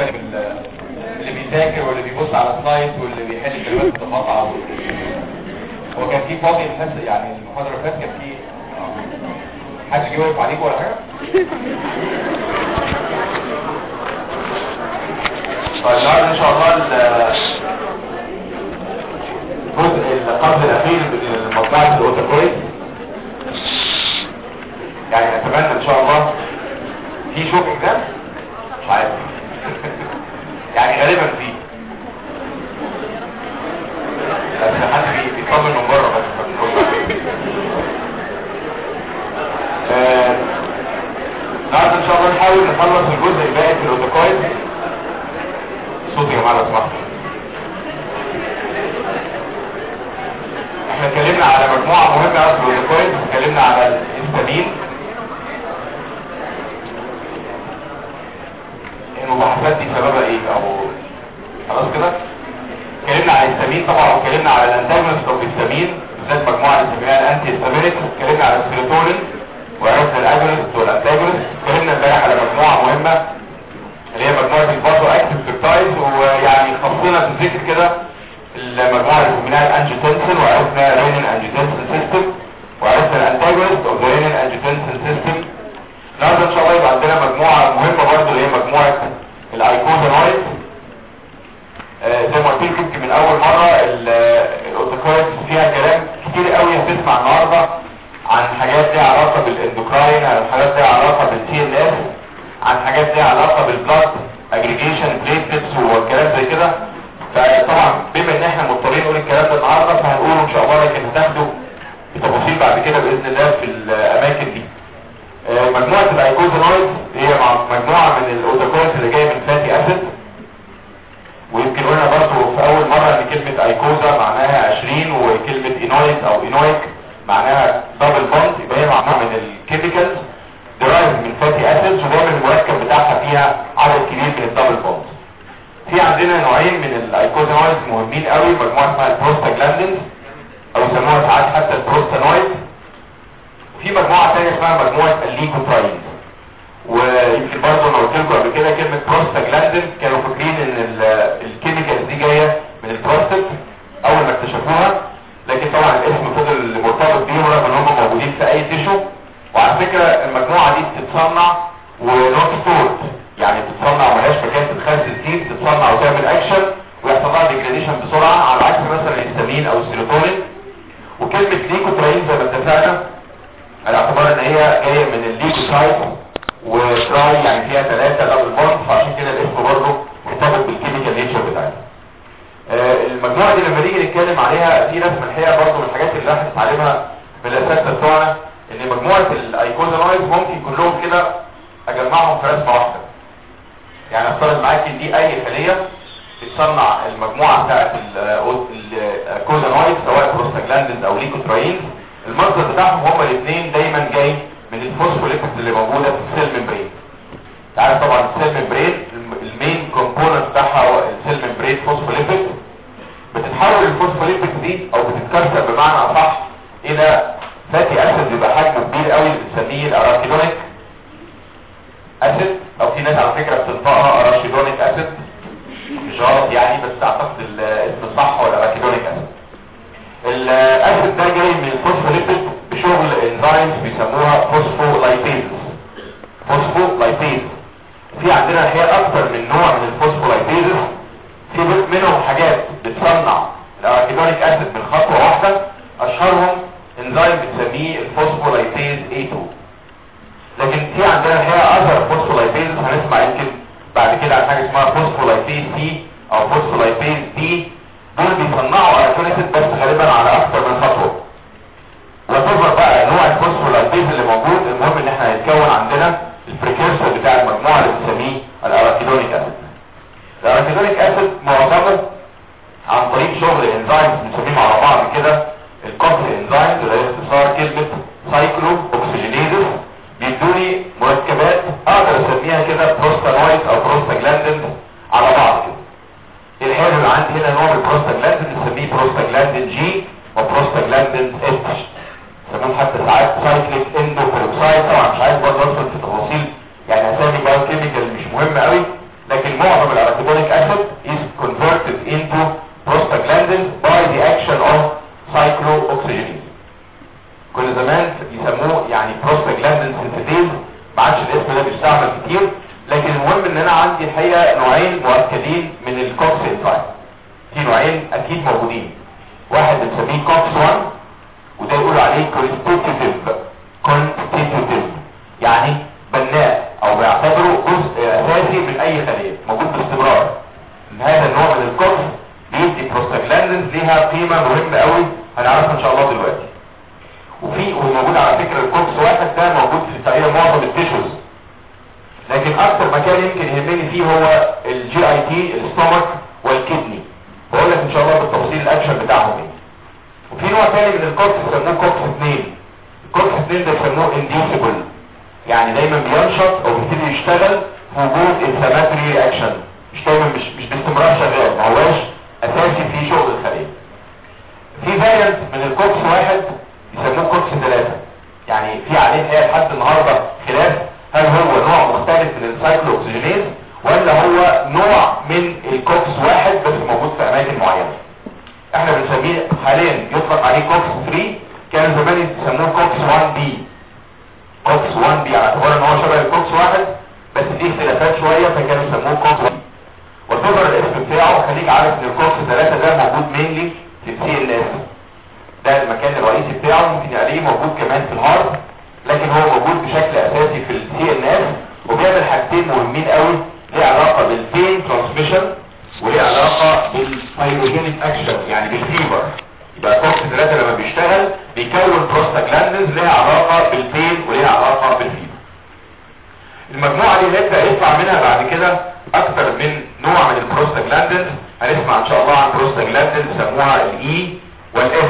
يعني بال- اللي بيذاكر واللي بيبص على سلايد واللي بيحل كلمات متقاطعه هو كان في فاضي الحصه يعني المحاضره اللي فاتت كان في حد جه واقف عليكم ولا حاجه؟ طيب النهارده ان شاء الله ال- الجزء القبل الاخير من مطبعه الاوتوكويد يعني اتمنى ان شاء الله في شوفنج ده مش عارف يعني غالبا في بس حد بي- بيطمن من بره بس ما بيردش. آه، النهارده ان شاء الله نحاول نخلص الجزء الباقي في الاوتوكويد صوتي يا جماعه لو سمحتوا احنا اتكلمنا على مجموعه مهمه قوي في الاوتوكويد اتكلمنا على الهستامين المباحثات دي سببها ايه او خلاص كده اتكلمنا على الهستامين طبعا واتكلمنا على الانتاجونست اوف الهستامين بالذات مجموعه اللي بنسميها الانتي هستامينيك اتكلمنا على السيروتونين وعرفنا الاجونست والانتاجونست اتكلمنا امبارح على مجموعه مهمه اللي هي مجموعه البازو اكتيف بيبتايدز ويعني خصينا في الذكر كده المجموعه اللي سميناها الانجيوتنسين وعرفنا رينين انجيوتنسين سيستم وعرفنا الانتاجونست اوف ذا رينين انجيوتنسين سيستم النهارده ان شاء الله يبقى عندنا مجموعه مهمه برضه اللي هي مجموعه الايكوزانويد آه، زي ما قلت لكم يمكن من اول مره الاوتوكويد فيها كلام كتير قوي هتسمع النهارده عن حاجات ليها علاقه بالاندوكراين عن حاجات ليها علاقه بالتي ان اس عن حاجات ليها علاقه بالبلاد اجريجيشن بليتلتس والكلام زي كده فطبعا بما ان احنا مضطرين نقول الكلام ده النهارده فهنقوله ان شاء الله لكن هتاخده بتفاصيل بعد كده باذن الله في الاماكن دي آه، مجموعه الايكوزانويد هي مع- مجموعه من الاوتوكويد اللي جايه من فاتي اسيد ويمكن قلنا برضه في اول مرة ان كلمة ايكوزا معناها 20 وكلمة اينويك او اينويك معناها دبل بوند يبقى هي مجموعة من الكيميكالز درايف من فاتي اسيدز ودايما المركب بتاعها فيها عدد كبير من الدبل بوند في عندنا نوعين من الايكوزانويدز مهمين قوي مجموعة اسمها البروستاجلاندينز او يسموها ساعات حتى البروستانويد وفي مجموعة تانية اسمها مجموعة الليكوتراينز ويمكن برضه انا قلت لكم قبل كده كلمه بروستاجلاندين كانوا فاكرين ان ال- الكيميكالز دي جايه من البروستات اول ما اكتشفوها لكن طبعا الاسم فضل مرتبط بيهم رغم ان هم موجودين في اي تيشو وعلى فكره المجموعه دي بتتصنع ونوت ستورد يعني بتتصنع وملهاش مكان تتخزن فيه بتتصنع وتعمل اكشن ويحصل لها ديجراديشن بسرعه على عكس مثلا الهستامين او السيروتونين وكلمه ليكوتراين زي ما اتفقنا على اعتبار ان هي جايه من الليكوسايت وتراي يعني فيها ثلاثة دبل بوند فعشان كده الاسم برضه مرتبط بالكيميكال نيتشر بتاعتها. آه، المجموعة دي لما نيجي نتكلم عليها في ناس من الحقيقة برضه من الحاجات اللي الواحد اتعلمها من الاساتذة بتوعنا ان مجموعة الايكوزانويد ممكن كلهم كده اجمعهم في رسمة واحدة. يعني افترض معاك ان دي اي خلية بتصنع المجموعة بتاعت الايكوزانويد سواء بروستاجلاندينز او ليكوتراينز المصدر بتاعهم هما الاثنين دايما جاي من الفوسفوليبيدز اللي موجودة في السيل ممبرين تعرف طبعا السيل ممبرين الم- المين كومبوننت بتاعها هو السيل ممبرين فوسفوليبيد بتتحول الفوسفوليبيد دي او بتتكسر بمعنى اصح الى فاتي اسيد بيبقى حجمه كبير قوي اللي بنسميه الاراشيدونيك اسيد او في ناس على فكره بتنطقها اراشيدونيك اسيد مش غلط يعني بس اعتقد الاسم الصح هو الاراشيدونيك اسيد الاسيد ده جاي من الفوسفوليبيد بشغل انزيمز بيسموها فوسفولايبيز فوسفولايبيز في عندنا الحقيقه اكتر من نوع من الفوسفولايبيز في منهم حاجات بتصنع الاركيدونيك اسيد من خطوه واحده اشهرهم انزيم بنسميه الفوسفولايبيز A2 لكن في عندنا الحقيقه اثر فوسفولايبيز هنسمع يمكن بعد كده عن حاجه اسمها فوسفولايبيز سي او فوسفولايبيز دي دول بيصنعوا اركيدونيك بس غالبا على اكتر من خطوه وتظهر بقى نوع الفوسفولايبيز اللي موجود المهم ان احنا هيتكون عندنا البريكيرسور بتاع المجموعه اللي بنسميه الاراكيدونيك اسيد الاراكيدونيك اسيد معظمه عن طريق شغل انزيمز بنسميهم على بعض كده الكومبل انزيمز اللي هي اختصار كلمه سايكلو اوكسجينيزز بيدوني مركبات اقدر اسميها كده بروستانويد او بروستاجلاندين على بعض كده الحاجه اللي عندي هنا نوع من البروستاجلاندين بنسميه بروستاجلاندين جي وبروستاجلاندين اتش سموهم حتى ساعات سايكليك اندوبيروكسايد طبعا مش عايز برضه ادخل في تفاصيل يعني اسامي بايو كيميكال مش مهمه قوي لكن معظم الارachidonic acid is converted into prostaglandins by the action of cyclooxygenase كل زمان يسموه يعني prostaglandin synthase ما عادش الاسم ده بيستعمل كتير لكن المهم ان انا عندي الحقيقه نوعين مؤكدين من الكوكس انزايم في نوعين اكيد موجودين واحد بنسميه كوكس 1 وده يقولوا عليه constitutive constitutive يعني بناء او بيعتبره جزء اساسي من اي خليه موجود باستمرار ان هذا النوع من الكوكس بيدي بروستاجلاندنز ليها قيمه مهمه قوي هنعرفها ان شاء الله دلوقتي وفي وموجود على فكره الكوكس واحد ده موجود في تقريبا معظم التيشوز لكن اكثر مكان يمكن يهمني فيه هو الجي اي تي الستومك والكدني بقول لك ان شاء الله بالتفصيل الاكشن بتاعهم ايه وفي نوع تاني من الكوكس يسموه كوكس 2 الكوكس 2 ده يسموه انديوسيبل يعني دايما بينشط او بيبتدي يشتغل في وجود انفلاماتوري رياكشن مش دايما مش مش باستمرار شغال ما هواش اساسي في شغل الخليه في فاريانت من الكوكس واحد يسموه كوكس ثلاثة يعني في عليه الحقيقه لحد النهارده خلاف هل هو نوع مختلف من السايكلوكسجينيز ولا هو نوع من الكوكس واحد بس موجود في اماكن معينه احنا بنسميه حاليا يطلق عليه كوكس 3 كان زمان يسموه كوكس 1 بي كوكس 1 بي على اعتبار ان هو شبه الكوكس واحد بس دي اختلافات شويه فكانوا يسموه كوكس 1 وتظهر الاسم بتاعه خليك عارف ان الكوكس 3 ده موجود مينلي في السي ان اس ده المكان الرئيسي بتاعه ممكن يلاقيه موجود كمان في الهارت لكن هو موجود بشكل اساسي في السي ان اس وبيعمل حاجتين مهمين قوي ليه علاقه بالبين ترانسميشن وليه علاقه بالفايروجينيك اكشن يعني بالفيبر يبقى كوكس 3 لما بيشتغل بيكون بروستاجلاندز ليها علاقه بالبين وليها علاقه بالفيبر المجموعه دي هيبدا يطلع منها بعد كده اكثر من نوع من البروستاجلاندز هنسمع ان شاء الله عن بروستاجلاندز سموها الاي والاف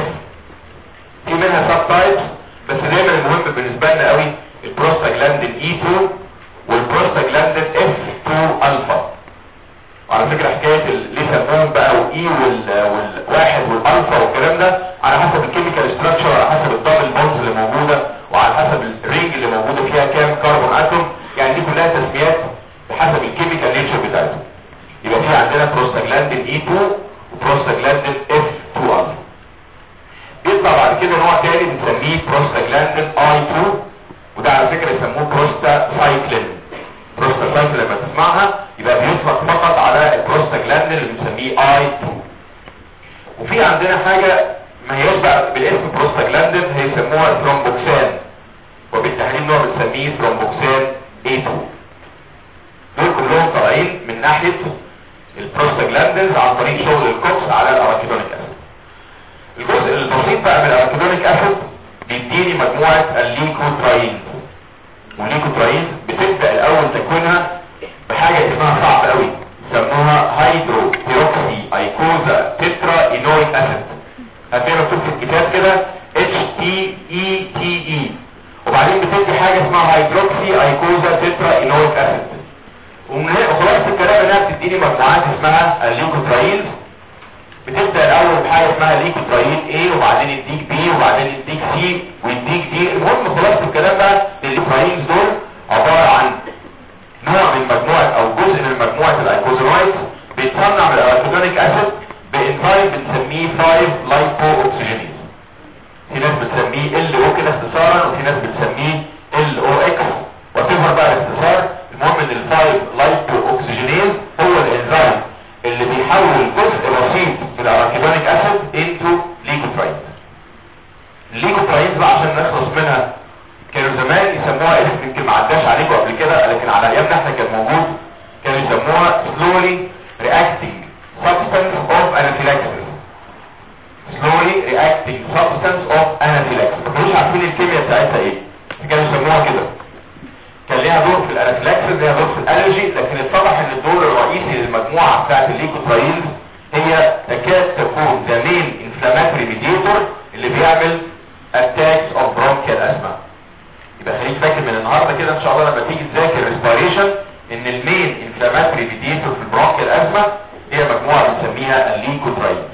في منها سب تايبس بس دايما المهم بالنسبه لنا قوي البروستاجلاندين اي 2 والبروستاجلاندين اف 2 الفا وعلى فكره حكايه ال- ليه سموهم بقى واي والواحد والالفا والكلام ده على حسب الكيميكال ستراكشر وعلى حسب الدبل بونز اللي موجوده وعلى حسب الرينج اللي موجوده فيها كام كربون اتوم يعني دي كلها تسميات بحسب الكيميكال نيتشر بتاعتهم يبقى في عندنا بروستاجلاندين اي 2 وبروستاجلاندين اف 2 الفا يطلع بعد كده نوع تاني بنسميه بروستاجلاندين اي 2 وده على فكره يسموه بروستاسايكلين بروستاسايكلين لما تسمعها يبقى بيطلق فقط على البروستاجلاندين اللي بنسميه اي 2 وفي عندنا حاجه ما هياش بقى بالاسم بروستاجلاندين هيسموها ثرومبوكسان وبالتحديد نوع بنسميه ثرومبوكسان A2 دول كلهم طالعين من ناحيه البروستاجلاندينز عن طريق شغل الكوكس على الاراكيدونيك اسيد الجزء البسيط بقى من الاركيدونيك اسيد بيديني مجموعة الليكوتراينز والليكوتراينز بتبدأ الاول تكوينها بحاجة اسمها صعب قوي يسموها هيدرو بيروكسي ايكوزا تترا اينويك اسيد هتلاقي مكتوب في الكتاب كده اتش تي اي تي اي وبعدين بتدي حاجة اسمها هيدروكسي ايكوزا تترا اينويك اسيد ومن هنا خلاص الكلام انها بتديني مجموعات اسمها الليكوتراينز بتبدأ الاول بحاجة اسمها ليكوتراين A وبعدين يديك B وبعدين يديك C ويديك D المهم خلاص الكلام بقى الليكوتراينز دول عبارة عن نوع من مجموعة او جزء من مجموعة الايكوزينايت بيتصنع من الاركيدونيك اسيد بانزيم بنسميه 5 لايبو اوكسجينيز في ناس بتسميه ال او كده اختصارا وفي ناس بتسميه ال او اكس وتظهر بقى الاختصار المهم ان ال 5 لايبو اوكسجينيز هو الانزيم اللي بيحول جزء بسيط من الاركيدونيك اسيد انتو ليكوتراينز الليكوتراينز بقى عشان نخلص منها كانوا زمان يسموها اسم يمكن ما عداش عليكم قبل كده لكن على ايامنا احنا كان موجود كانوا يسموها slowly reacting substance of anaphylaxis slowly reacting substance of anaphylaxis ما كانوش عارفين الكيمياء بتاعتها ايه كانوا يسموها كده كان ليها دور في الانافيلاكسس ليها دور في الالرجي لكن اتضح ان الدور الرئيسي للمجموعه بتاعت الليكوتراينز هي تكاد تكون ذا مين انفلاماتوري ميديتور اللي بيعمل اتاكس اوف برونكيال اسما يبقى خليك فاكر من النهارده كده ان شاء الله لما تيجي تذاكر ريسبيريشن ان المين انفلاماتوري ميديتور في البرونكيال اسما هي مجموعه بنسميها الليكوتراينز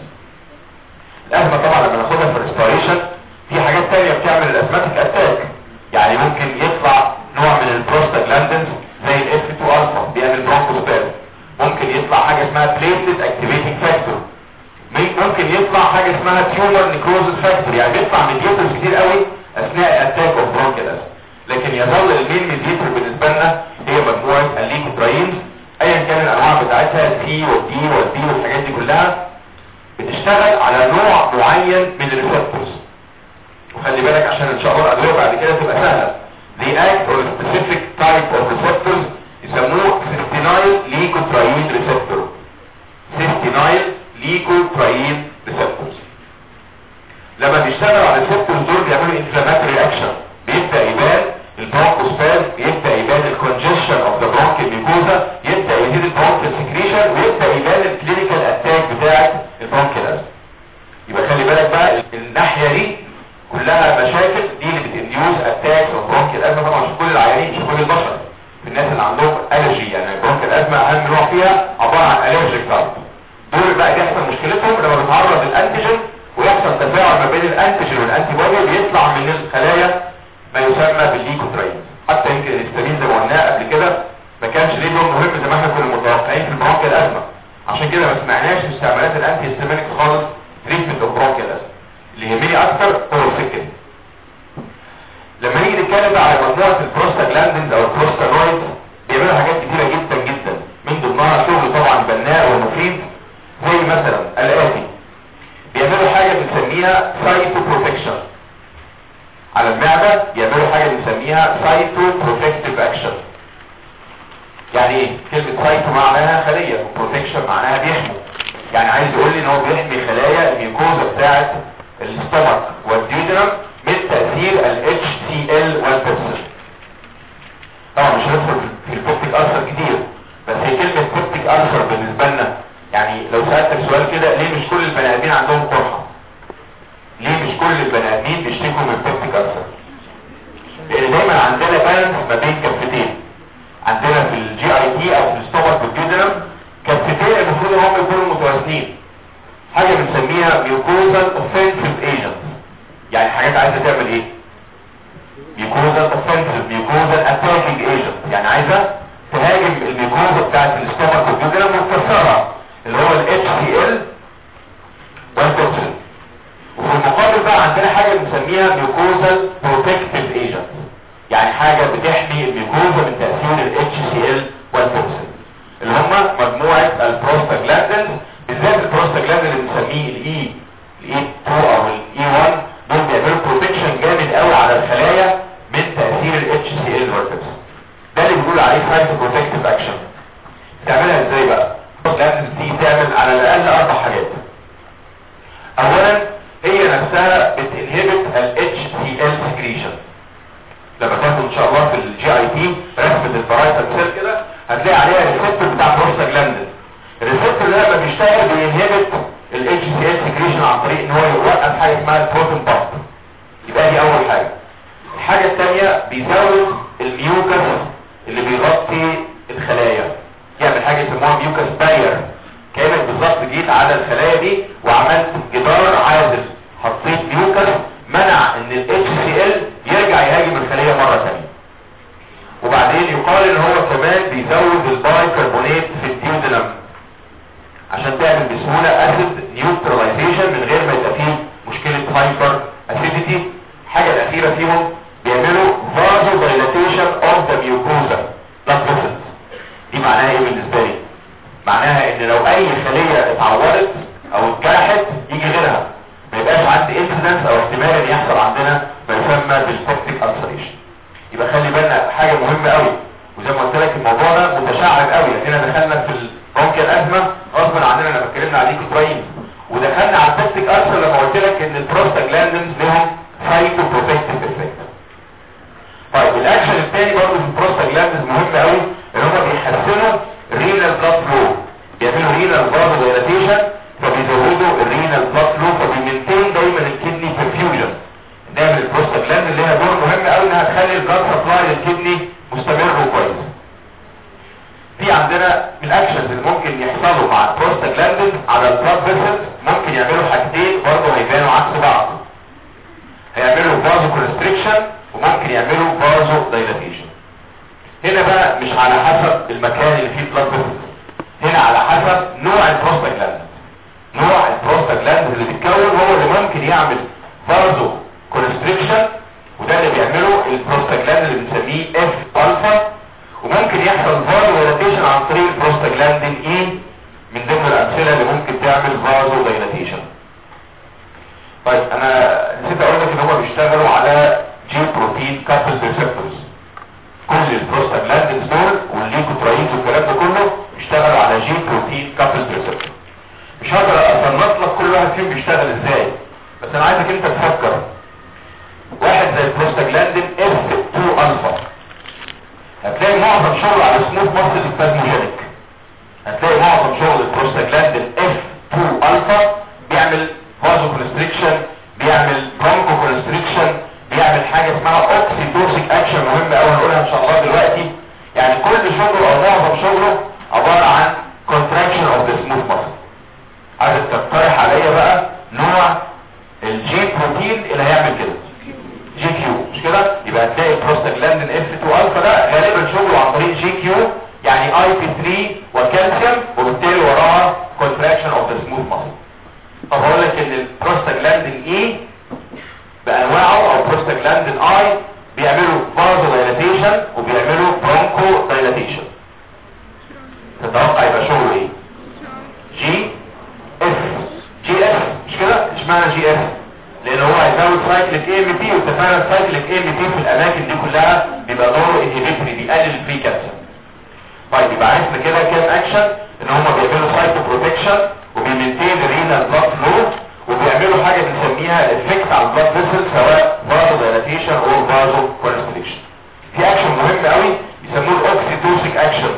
الازمه طبعا لما ناخدها في الريسبيريشن في حاجات تانية بتعمل الاسماتيك اتاك يعني ممكن يطلع نوع من البروستاجلاندنز زي الاف 2 الفا بيعمل برونكوسباز ممكن يطلع اسمها بليتلت اكتيفيتنج فاكتور ممكن يطلع حاجه اسمها تيومر نيكروزس فاكتور يعني بيطلع ميديتورز كتير قوي اثناء الاتاك اوف برونكيال لكن يظل المين ميديتور بالنسبه لنا هي مجموعه الليكوتراينز ايا كان الانواع بتاعتها السي والدي والبي والحاجات دي كلها بتشتغل على نوع معين من الريسبتورز وخلي بالك عشان ان شاء الله الادويه بعد كده تبقى سهله they act on a specific type of receptors يسموه cystinoid leukotriene receptor cystinoid leukotriene receptors لما بيشتغلوا على الريسبتورز دول بيعملوا inflammatory reaction بيبدا يبان البرونكوسباز يبدا يبان الكونجيشن اوف ذا برونكيال ميكوزا يبدا يزيد البرونكيال سكريشن ويبدا يبان الكلينيكال اتاك بتاعت البرونكيال يبقى خلي بالك بقى الناحيه دي كلها مشاكل دي اللي بتنديوز اتاك اوف برونكيال ازمه طبعا مش كل العيانين مش كل البشر الناس اللي عندهم الرجي يعني البرونكيال ازمه اهم نوع فيها عباره عن الرجيك تايب دول بقى بيحصل مشكلتهم لما بيتعرض الانتيجين ويحصل تفاعل ما بين الانتيجين والانتي بودي بيطلع من الخلايا ما يسمى بالليكوتراين حتى يمكن الاستامين زي ما قلنا قبل كده ما كانش ليه دور مهم زي ما احنا كنا متوقعين في البرونكيال ازمه عشان كده ما سمعناش استعمالات الانتي هيستامينيك خالص تريتمنت اوف برونكيال ازمه اللي يهمني اكتر هو الفكر لما نيجي نتكلم بقى على مجموعه البروستاجلاندينز او البروستاجرويد بيعملوا حاجات كتيره جدا جدا من ضمنها شغل طبعا بناء ومفيد زي مثلا الاتي بيعملوا حاجه بنسميها سايتو بروتكشن على المعدة يعملوا حاجة بنسميها سايتو بروتكتيف اكشن يعني ايه كلمة سايتو معناها خلية وبروتكشن معناها بيحموا يعني عايز يقول لي ان هو بيحمي خلايا الميكوزا بتاعت الاستمك والديودرم من تأثير ال HCl والبيبسل طبعا مش هندخل في البيبتيك ألسر كتير بس هي كلمة بيبتيك ألسر بالنسبة لنا يعني لو سألتك سؤال كده ليه مش كل البني آدمين عندهم قرحة ليه مش كل البني ادمين بيشتكوا من بيبتيك ألسر لان دايما عندنا بالانس ما بين كفتين عندنا في الجي اي تي او في الاستومك والجدرم كفتين المفروض ان هم يكونوا متوازنين حاجه بنسميها ميوكوزال اوفنسيف ايجنت يعني حاجات عايزه تعمل ايه ميوكوزال اوفنسيف ميوكوزال اتاكينج ايجنت يعني عايزه تهاجم الميوكوزا بتاعت الاستومك والجدرم وتكسرها اللي هو الاتش سي ال والتوكسين وفي المقابل بقى عندنا حاجة بنسميها ميوكوزال بروتكتيف ايجنت يعني حاجة بتحمي الميوكوزا من تأثير ال HCl والتوكسين اللي هم مجموعة البروستاجلاندين بالذات البروستاجلاندين اللي بنسميه الاي الاي 2 او الاي 1 دول بيعملوا بروتكشن جامد قوي على الخلايا من تأثير ال HCl والتوكسين ده اللي بيقول عليه سايتو بروتكتيف اكشن تعملها ازاي بقى؟ البروستاجلاندين دي تعمل على الاقل اربع حاجات اولا هي نفسها بتنهبت ال HCl secretion لما تاخد ان شاء الله في الجي اي تي رسمة البرايتال سيل كده هتلاقي عليها الريسبتور بتاع بروستاجلاندين الريسبتور ده لما بيشتغل بينهبت ال HCl secretion عن طريق ان هو يوقف حاجه اسمها البروتين بامب يبقى دي اول حاجه الحاجه الثانيه بيزود الميوكس اللي بيغطي الخلايا يعمل حاجه يسموها ميوكس باير كانك بالظبط جيت على الخلايا دي وعملت جدار عازل حطيت ميوكس منع ان ال HCl يرجع يهاجم الخلية مرة ثانيه وبعدين يقال ان هو كمان بيزود البايكربونات في الديودنم عشان تعمل بسهولة اسيد نيوتراليزيشن من غير ما يبقى فيه مشكلة هايبر اسيديتي الحاجة الاخيرة فيهم بيعملوا فازو دايلاتيشن اوف ذا ميوكوزا بلاد فيسلز دي معناها ايه بالنسبة لي معناها ان لو اي خلية اتعورت او اتجرحت يجي غيرها ما يبقاش عندي انسيدنس او احتمال ان يحصل عندنا ما يسمى بالسبتيك السريشن يبقى خلي بالنا حاجة مهمة قوي وزي ما قلت لك الموضوع ده متشعب قوي لاننا دخلنا في البرونكيال ازمه غصبا عننا لما اتكلمنا على ليكوتراين ودخلنا على السبتيك السر لما قلت لك ان البروستاجلاندينز لهم سايتو بروتكتيف افكت طيب الاكشن الثاني برضه في البروستاجلاندينز مهم قوي ان هم بيحسنوا رينال بلاد فلو بيعملوا رينال بلاد دايلاتيشن فبيزودوا الرينال بلاد فلو فبيمنتين دايما الكدني برفيوجن نعمل البروستاجلاند اللي لها دور مهم قوي انها تخلي البلاد سبلاي للكدني مستمر وكويس في عندنا الاكشنز اللي ممكن يحصلوا مع البروستاجلاندين على البلاد فيسلز ممكن يعملوا حاجتين برضه هيبانوا عكس بعض هيعملوا فازو كونستريكشن وممكن يعملوا فازو دايلاتيشن هنا بقى مش على حسب المكان اللي فيه بلاد فيسلز هنا على حسب نوع البروستاجلاند نوع البروستاجلاند اللي بيتكون هو اللي ممكن يعمل فازو كونستريكشن وده اللي بيعمله البروستاجلاند اللي بنسميه اف الفا وممكن يحصل فازو دايلاتيشن عن طريق البروستاجلاندين اي من ضمن الامثله اللي ممكن تعمل فازو دايلاتيشن طيب انا نسيت اقول لك ان هم بيشتغلوا على جي بروتين كابل ريسبتورز كل البروستاجلاندينز دول والليكوتراينز والكلام ده كله بيشتغلوا على جي بروتين كابل ريسبتور مش هقدر اصنف لك كل واحد فيهم بيشتغل ازاي بس انا عايزك انت تفكر واحد زي البروستاجلاندين اف 2 الفا هتلاقي معظم شغله على سموث ماسل سبازموجينيك هتلاقي معظم شغل البروستاجلاندين اف 2 الفا بيعمل فازو كونستريكشن بيعمل برونكو كونستريكشن بيعمل حاجه اسمها اوكسيتوسيك اكشن مهمه قوي هنقولها ان شاء الله دلوقتي يعني كل شغله او معظم شغله عباره عن contraction of the smooth muscle عايز تقترح عليا بقى نوع الجي بروتين اللي هيعمل كده جي كيو مش كده يبقى هتلاقي بروستاجلاندين اف 2 الفا ده غالبا شغله عن طريق جي كيو يعني اي بي 3 وكالسيوم وبالتالي وراها contraction of the smooth muscle طب هقول لك ان البروستاجلاندين اي بانواعه او بروستاجلاندين اي بيعملوا فازو دايلاتيشن وبيعملوا برونكو دايلاتيشن تتوقع يبقى شغله ايه جي اس جي اس مش كده اشمعنى جي اس لان هو هيزود سايكليك اي ام بي واتفقنا السايكليك اي ام بي في الاماكن دي كلها بيبقى دوره انهبيتوري بيقلل الفري كالسيوم طيب يبقى عرفنا كده كام اكشن ان هم بيعملوا سايتو بروتكشن وبيمنتين الرينال بلاد فلو وبيعملوا حاجه بنسميها الافكت على البلاد فيسل سواء فازو دايلاتيشن او فازو كونستريكشن في اكشن مهم قوي بيسموه الاوكسيتوسيك اكشن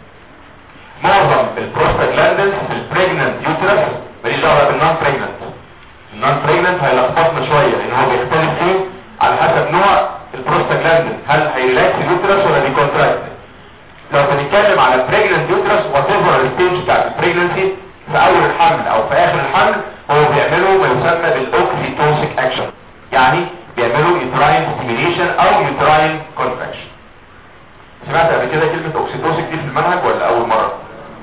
معظم البروستاجلاندنز في البريجننت يوترس ماليش دعوه بالنون بريجننت النون بريجننت هيلخبطنا شويه لان هو بيختلف فيه على حسب نوع البروستاجلاندن هل هيريلاكس اليوترس ولا بيكونتراكت لو بنتكلم على بريجننت يوترس وات ايفر الستيج بتاعت البريجننسي في اول الحمل او في اخر الحمل هو بيعملوا ما يسمى بالاوكسيتوسيك اكشن يعني بيعملوا يوتراين ستيميليشن او يوتراين كونتراكشن سمعت قبل كده كلمه اوكسيتوسيك دي في المنهج ولا اول مره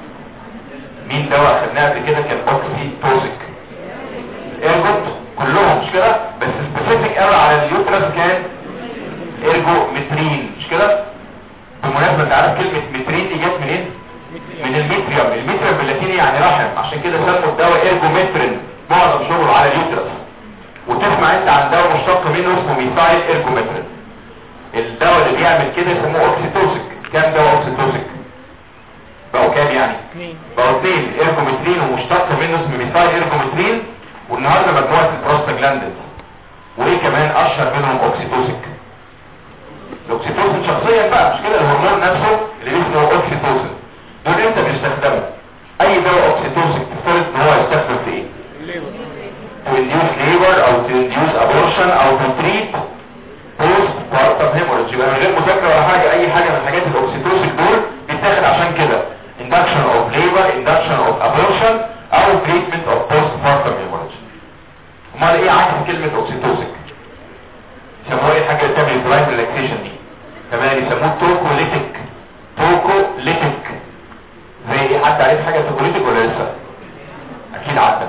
مين دواء خدناه قبل كده كان اوكسيتوسيك ايرجوت كلهم مش كده بس سبيسيفيك قوي على اليوترس كان ايرجو مترين مش كده بمناسبه انت عارف كلمه مترين دي جت منين من الميتريوم الميتريوم باللاتيني يعني رحم عشان كده سموا الدواء ايرجومترين معظم شغله على اليوترس وتسمع انت عن دواء مشتق منه اسمه ميثايل ايرجومترين الدواء اللي بيعمل كده يسموه اوكسيتوسيك كام دواء اوكسيتوسيك بقوا كام يعني بقوا اثنين ايرجومترين ومشتق منه اسمه ميثايل ايرجومترين والنهارده مجموعه البروستاجلاندين وايه كمان اشهر منهم اوكسيتوسيك الاوكسيتوسين شخصيا بقى مش كده الهرمون نفسه اللي اسمه اوكسيتوسين دول امتى بيستخدموا اي دواء اوكسيتوسين تفترض ان هو يستخدم في ايه to induce labor او to induce abortion او to treat post partum hemorrhage يبقى من غير مذاكره ولا حاجه اي حاجه من حاجات الاوكسيتوسين دول بيتاخد عشان كده induction of labor induction of abortion او treatment of post partum hemorrhage امال ايه عكس كلمه اوكسيتوسين يسموها ايه الحاجه اللي بتعمل درايف ريلاكسيشن دي كمان يسموه توكوليتيك توكوليتيك زي ايه حد عارف حاجه توكوليتيك ولا لسه اكيد عدى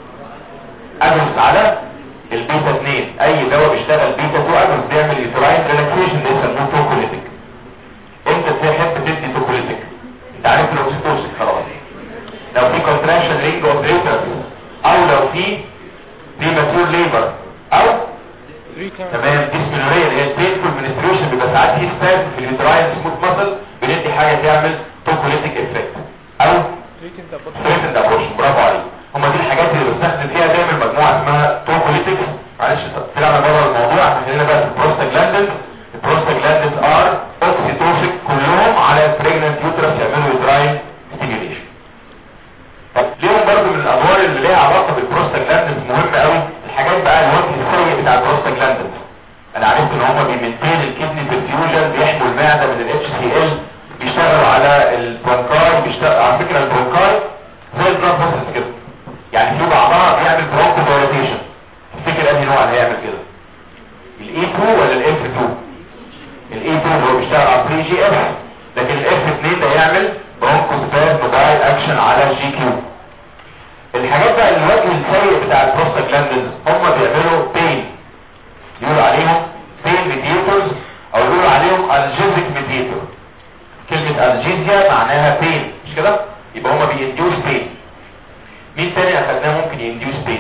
ادرس على البيتا 2 اي دواء بيشتغل بيتا 2 ادرس بيعمل يوتراين ريلاكسيشن ده يسموه توكوليتيك انت تحب تدي توكوليتيك انت عارف الاوكسيتوسين خلاص لو في كونتراكشن رينج اوف او لو في بريماتور ليبر او تمام ديسمينوريا اللي هي البينفول منستريشن بيبقى ساعات في ستاز في اليوتراين سموث ماسل بندي حاجه تعمل توكوليتيك افكت او ستريتن ابورشن برافو عليك هما دي الحاجات اللي بستخدم فيها دايما مجموعه اسمها توكوليتيك معلش طلعنا بره الموضوع احنا خلينا بقى في البروستاجلاندنز البروستاجلاندنز ار اوكسيتوسيك كلهم على البريجننت يوترس يعملوا يوتراين ستيميوليشن طب ليهم برضه من الادوار اللي ليها علاقه بالبروستاجلاندنز مهمه قوي الحاجات بقى الوجه السيء بتاع البروستاجلاندنز انا عرفت ان هم بيمنتين الكدني بالفيوجن بيحموا المعده من الاتش سي ال بيشتغلوا على البرونكاي بيشتغل على فكره البرونكاي زي البلاد فيسلز كده يعني في بعضها بيعمل برونكو دايلاتيشن تفتكر انهي نوع اللي هيعمل كده الاي 2 كيو الحاجات بقى الوجه السيء بتاع البروستاجلاندز هم بيعملوا بين يقولوا عليهم بين ميديتورز او يقولوا عليهم الجيزيك ميديتور كلمة الجيزيا معناها بين مش كده يبقى هما بينديوس بين مين تاني اخدناه ممكن ينديوس بين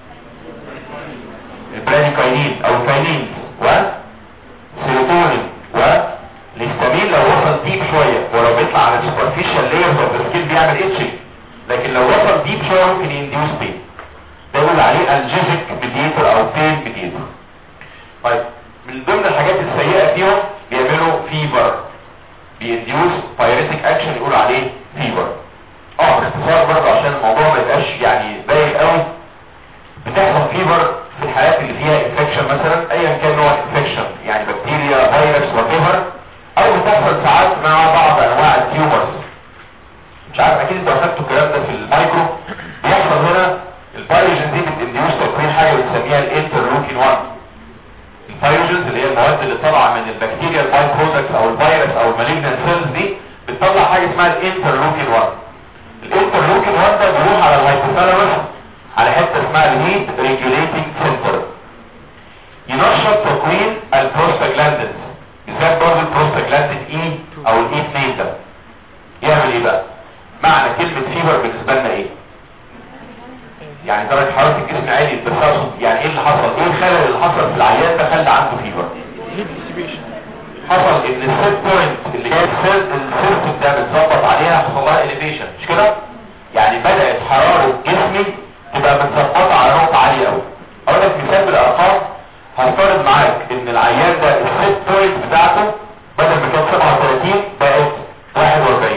البراديكاينين او الكاينين و سيروتونين والهستامين لو وصل ديب شوية ولو بيطلع على السوبرفيشال لايرز اوف ذا سكين بيعمل اتشنج لكن لو وصل ديب شوية ممكن ينديوس بين ده يقول عليه الجيزيك ميديتور او بين ميديتور طيب من ضمن الحاجات السيئة فيهم بيعملوا فيبر بينديوس بايريتك اكشن يقول عليه فيبر اه باختصار برضه عشان الموضوع ما يبقاش يعني باين قوي بتحصل فيبر في الحالات اللي فيها انفكشن مثلا ايا كان نوع انفكشن يعني بكتيريا فيروس وات او بتحصل ساعات مع بعض انواع التيومرز مش عارف اكيد انتوا اخدتوا الكلام ده في المايكرو بيحصل هنا البايروجين دي بتنديوس تكوين حاجه بنسميها الانترلوكين 1 الفيروجنز اللي هي المواد اللي طالعه من البكتيريا الباي برودكتس او الفيروس او المالجنان سيلز دي بتطلع حاجه اسمها الانترلوكين 1 الانترلوكين 1 ده بيروح على الهايبوثالاموس على حته اسمها الهيت ريجوليتنج سنتر ينشط تكوين البروستاجلاندين بالذات برضه البروستاجلاندين اي او الاي 2 ده يعمل ايه بقى معنى كلمه فيبر بالنسبه لنا ايه يعني درجة حرارة الجسم عالي بتفاصل يعني ايه اللي حصل ايه الخلل اللي حصل في العيان ده خلى عنده فيبر حصل ان السيت بوينت اللي هي السيت السيستم ده متظبط عليها حصل لها اليفيشن مش كده يعني بدأت حرارة جسمي تبقى متظبطة على نقطة عالية قوي اقول لك مثال بالارقام هفترض معاك ان العيان ده السيت بوينت بتاعته بدل ما كانت 37 بقت 41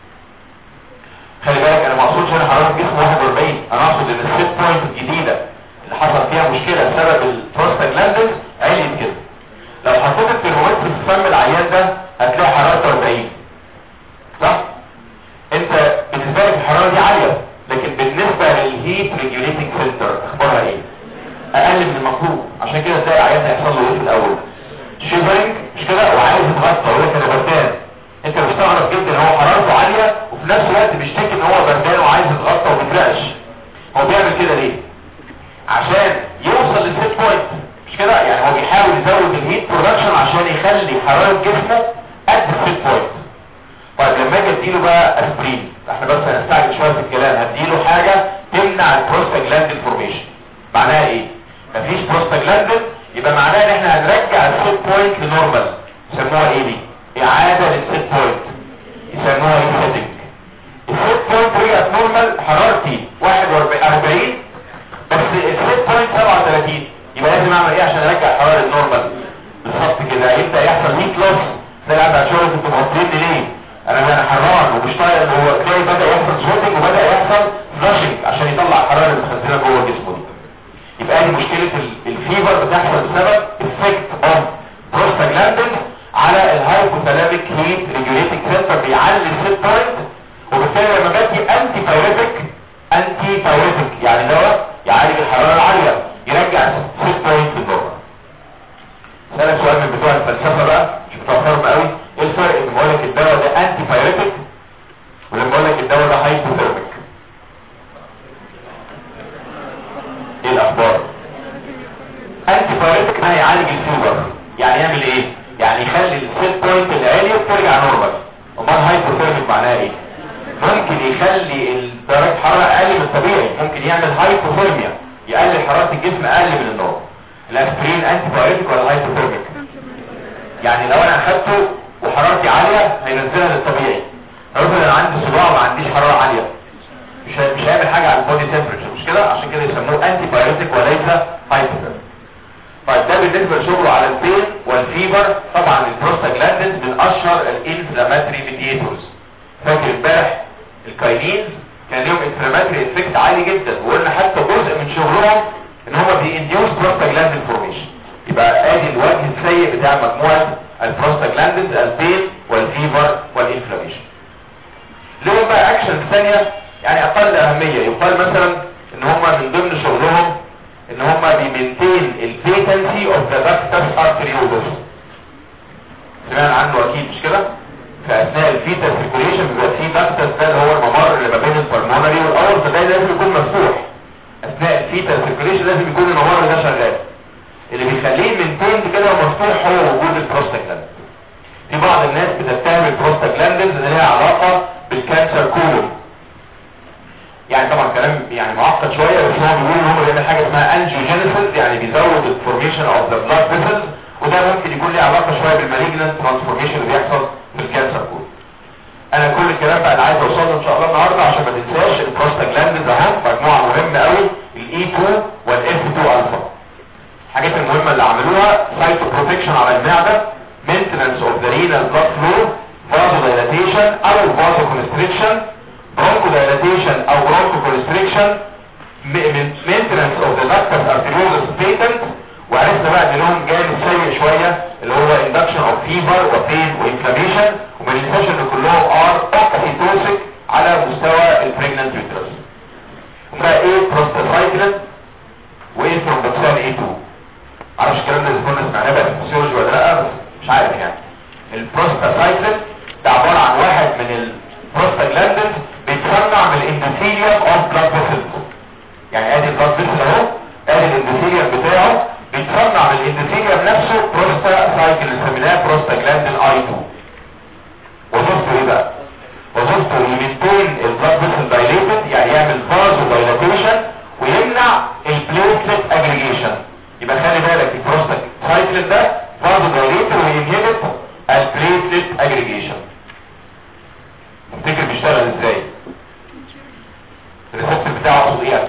خلي بالك انا ما اقصدش هنا حراره جسم 41 انا اقصد ان السيت بوينت الجديده اللي حصل فيها مشكله بسبب البروستاجلاندز عليت كده لو حطيت الترمومتر في فم العيان ده هتلاقي حرارته 40 صح انت بالنسبه لك الحراره دي عاليه لكن بالنسبه للهيت ريجوليتنج سنتر اخبارها ايه اقل من المطلوب عشان كده تلاقي العيان هيحصل له ايه في الاول شيفرنج مش كده وعايز يتغطى ويقول لك انا بردان انت مستغرب جدا هو حرارته عاليه وفي نفس الوقت بيشتكي ان هو بردان وعايز يتغطى وما بيفرقش هو بيعمل كده ليه عشان يوصل للسيت بوينت مش كده يعني هو بيحاول يزود الهيت برودكشن عشان يخلي حراره جسمه قد السيت بوينت طيب لما اجي اديله بقى اسبرين احنا بس هنستعجل شويه في الكلام هديله حاجه تمنع البروستاجلاندين فورميشن معناها ايه مفيش بروستاجلاندين يبقى معناها ان احنا هنرجع السيت بوينت لنورمال يسموها ايه دي اعادة للسيت بوينت يسموها ريسيتنج السيت بوينت رجعت نورمال حرارتي 41 بس السيت بوينت 37 يبقى لازم اعمل ايه عشان ارجع الحرارة النورمال بالظبط كده يبدا يحصل هيت لوس ده اللي قاعد شغل انتوا مغطيني ليه انا انا حران ومش طايق هو تلاقي بدا يحصل سويتنج وبدا يحصل فلاشنج عشان يطلع الحراره اللي مخزنها جوه جسمه دي يبقى دي مشكله الفيبر بتحصل بسبب افكت اوف بروستاجلاندين على الهايبوثالاميك هيت ريجوليتنج سنتر بيعلي السيت بوينت وبالتالي لما بدي انتي بايريتك انتي بايريتك يعني دواء يعالج الحراره العاليه يرجع السيت بوينت للنورمال سألك سؤال من بتوع الفلسفه بقى مش بتوع فرم قوي ايه الفرق ان بقول لك الدواء ده انتي بايريتك ولما بقول لك الدواء ده هايبوثيرميك ايه الاخبار انتي بايريتك ده هيعالج الفيبر يعني يعمل ايه يعني يخلي السيت بوينت العالية ترجع نورمال امال هايبوثيرميك معناها ايه ممكن يخلي درجة حرارة اقل من الطبيعي ممكن يعمل هايبوثيرميا يقلل حرارة الجسم اقل من النورمال الاسبرين انتي بايوتيك ولا هايبوثيرميك يعني لو انا اخدته وحرارتي عالية هينزلها للطبيعي افرض انا عندي صداع وما عنديش حرارة عالية مش مش هيعمل حاجة على البودي تمبرتشر مش كده عشان كده يسموه انتي بايوتيك وليس هايبوثيرميك طيب ده بالنسبة لشغله على البين والفيبر طبعا البروستاجلاندينز من اشهر الانفلاماتري ميديتورز فاكر امبارح الكاينينز كان لهم انفلاماتري افكت عالي جدا وقلنا حتى جزء من شغلهم ان هم بينديوس بروستاجلاندين فورميشن يبقى ادي الوجه السيء بتاع مجموعة البروستاجلاندينز البين والفيبر والانفلاميشن لهم بقى اكشن ثانية يعني اقل اهمية يقال مثلا ان هم من ضمن شغلهم ان هم بيمنتين البيتنسي اوف ذا داكتس ارتريولوس سمعنا عنه اكيد مش كده في اثناء الفيتا سيركوليشن بيبقى فيه دكتس ده اللي هو الممر اللي ما بين البلمونري والاورتا ده لازم يكون مفتوح اثناء الفيتا سيركوليشن لازم يكون الممر ده شغال اللي بيخليه من كده مفتوح هو وجود البروستاجلاند في بعض الناس بتتهم البروستاجلاندز ان لها علاقه بالكانسر كولون يعني طبعا كلام يعني معقد شويه بس هو بيقول ان هو بيعمل حاجه اسمها انجيوجينيسيس يعني بيزود الفورميشن اوف ذا بلاد فيسلز وده ممكن يكون له علاقه شويه بالمالجنت ترانسفورميشن اللي بيحصل في الكانسر كولون انا كل الكلام بقى اللي عايز اوصله ان شاء الله النهارده عشان ما تنساش البروستاجلاندز اهو مجموعه مهمه قوي الاي 2 والاف 2 الفا الحاجات المهمه اللي عملوها سايتو بروتكشن على المعده maintenance of the renal blood flow vasodilatation او vasoconstriction bronchodilation او bronchoconstriction maintenance of the ductus arteriosus patent وعرفنا بقى ان لهم جانب سيء شويه اللي هو induction of fever وبين وانفلاميشن وما ننساش ان كلهم ار اوكسيتوسيك على مستوى البريجننت يوترس بقى ايه بروستاسايكلين وايه ثرومبوكسان ايه 2 معرفش الكلام ده اذا كنا سمعناه بقى في الفسيولوجي ولا لا بس مش عارف يعني البروستاسايكلين ده عباره عن واحد من البروستاجلاندز بيتصنع من الاندوثيليوم اوف بلاد فيسلز يعني ادي البلاد فيسل اهو ادي الاندوثيليوم بتاعه بيتصنع من الاندوثيليوم نفسه بروستاسايكلين سميناه بروستاجلاندين اي 2 وظيفته ايه بقى وظيفته يمنتين البلاد فيسل دايليتد يعني يعمل فازو دايلاتيشن ويمنع البليتلت اجريجيشن يبقى خلي بالك البروستاجلاندين ده فازو دايليتد وينهبت البليتلت اجريجيشن تفتكر بيشتغل ازاي الريسبتور بتاعه اقصد ايه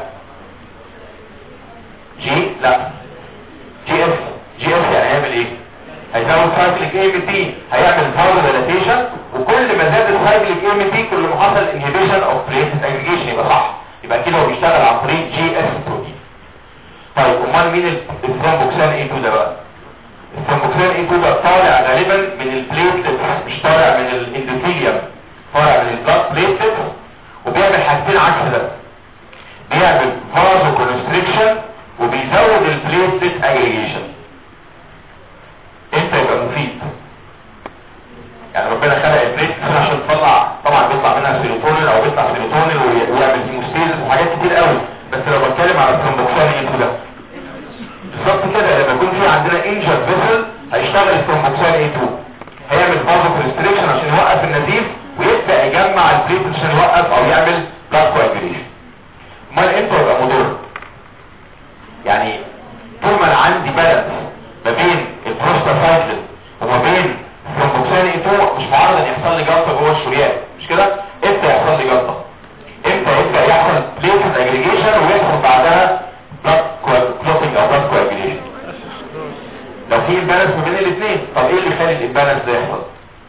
جي لا جي اس جي اس يعني هيعمل ايه هيزود سايكليك اي ام تي هيعمل فاول ديلاتيشن وكل ما زاد السايكليك اي ام تي كل ما حصل انهبيشن اوف بليتلت اجريجيشن يبقى صح يبقى كده هو بيشتغل عن طريق جي اس بروتين طيب امال مين الثرومبوكسان اي 2 ده بقى الثرومبوكسان اي 2 ده طالع غالبا من البليتلت مش طالع من الاندوثيليوم طالع من البلاد بليتلت وبيعمل حاجتين عكس ده بيعمل فازو كونستريكشن وبيزود البليتلت اجريجيشن امتى يبقى مفيد يعني ربنا خلق البليتلت عشان تطلع طبعا بيطلع منها سيروتونين او بيطلع سيروتونين ويعمل هيموستيزس وحاجات كتير قوي بس لو بتكلم على الثرومبوكسان ايه ده بالظبط كده لما يكون في عندنا انجر فيسل هيشتغل الثرومبوكسان ايه 2 هيعمل فازو كونستريكشن عشان يوقف النزيف ويبدا يجمع البليتلت عشان يوقف او يعمل بلاد كواجريشن امال امتى يبقى مضر يعني طول ما انا عندي بالانس ما بين البروستاسايكلين وما بين الثرومبوكسان اي 2 مش معرض ان يحصل لي جلطه جوه الشريان مش كده امتى يحصل لي جلطه امتى يبدا يحصل بليتلت اجريجيشن ويحصل بعدها بلاد كلوتنج او بلاد كواجريشن لو في امبالانس ما بين الاثنين طب ايه اللي يخلي الامبالانس ده يحصل